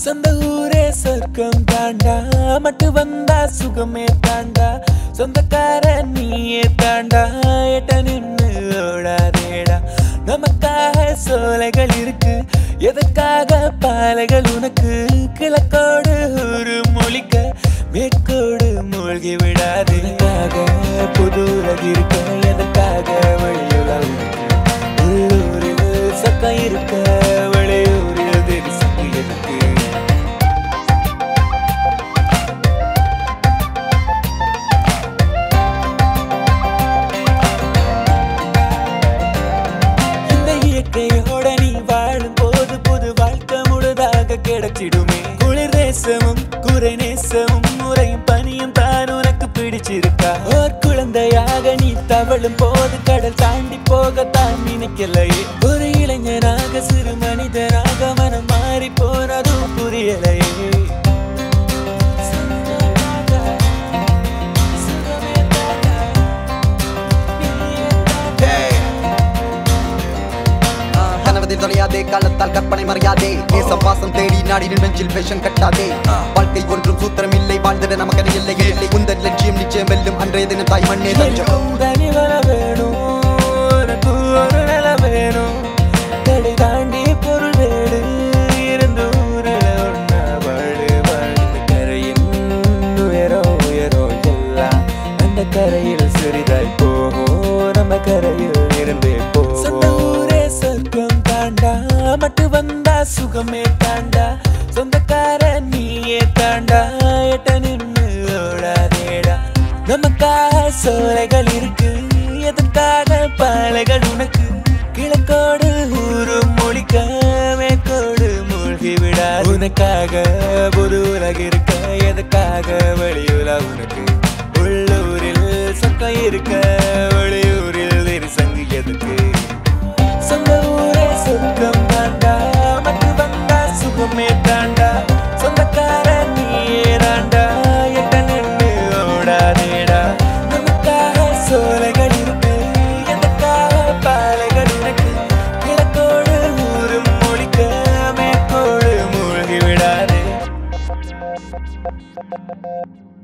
சொந்த ஊரே சொர்க்கம் தாண்டா மட்டு வந்தா சுகமே தாண்டா சொந்தக்கார நீயே தாண்டா எட்ட நின்னு ஓடாதேடா நமக்காக சோலைகள் இருக்கு எதுக்காக பாலைகள் உனக்கு கிழக்கோடு ஒரு மொழிக்க மேற்கோடு மூழ்கி விடாது எனக்காக புது உலகு இருக்க எதுக்காக வழியுலா உள்ளூரில் சக்கம் இருக்க வெளியூரில் தெரிசு எதுக்கு இந்த இயற்கையோட நீ வாழும் போது புது வாழ்க்கை முழுதாக கிடைச்சிடுமே குளிர் தேசமும் குறை நேசமும் முறையும் பனியும் தான் உனக்கு பிடிச்சிருக்கா ஓர் குழந்தையாக நீ தவழும் போது கடல் தாண்டி போகத்தான் நினைக்கலையே ஒரு இளைஞனாக சிறு மனிதனாக மனம் மாறி போனதும் புரியலையே கனவதில் தொலையாதே காலத்தால் கற்பனை மறையாதே நேசம் வாசம் தேடி நாடி நெஞ்சில் விஷம் கட்டாதே வாழ்க்கை ஒன்றும் சூத்திரம் இல்லை வாழ்ந்திட நமக்கென இல்லை இல்லை உந்தன் லட்சியம் நிச்சயம் வெல்லும் அன்றைய தினம் தாய் மண்ணே தஞ்சம் எனக்கும் தனி வர வேணும் உனக்கு ஒரு நில வேணும் தடை தாண்டி பொருள் வேடு இருந்து ஊரில் ஒன்னா வாழு வாழ்ந்த கரையின் உயரோ உயரோ எல்லாம் அந்த கரையில் சிறிதாய் போகும் நம்ம கரையில் இருந்தே போ சொந்த ஊரே சொர்க்கம் தாண்டா மட்டு வந்தா சுகமே தாண்டா சொந்தக்கார நீயே தாண்டா எட்ட நின்னு ஓடாதேடா நமக்காக சோலைகள் இருக்கு எதற்காக பாலைகள் உனக்கு கிழக்கோடு ஊரும் மொழிக்க மேற்கோடு மூழ்கி விடா உனக்காக புது உலகு இருக்க எதுக்காக வெளியுலா உனக்கு உள்ளூரில் சொக்கம் இருக்க வெளியூரில் எரிசங்கு எதுக்கு சொந்த ஊரே சொர்க்கம் தாண்டா மட்டு வந்தா சுகமே தாண்டா சொந்தக்கார நீயே தாண்டா எட்ட நின்று ஓடாதேடா நமக்காக சோலைகள் இருக்கு எதற்காக பாலைகள் உனக்கு கிழக்கோடு ஊரும் மொழிக்க மேற்கோடு மூழ்கி விடாதே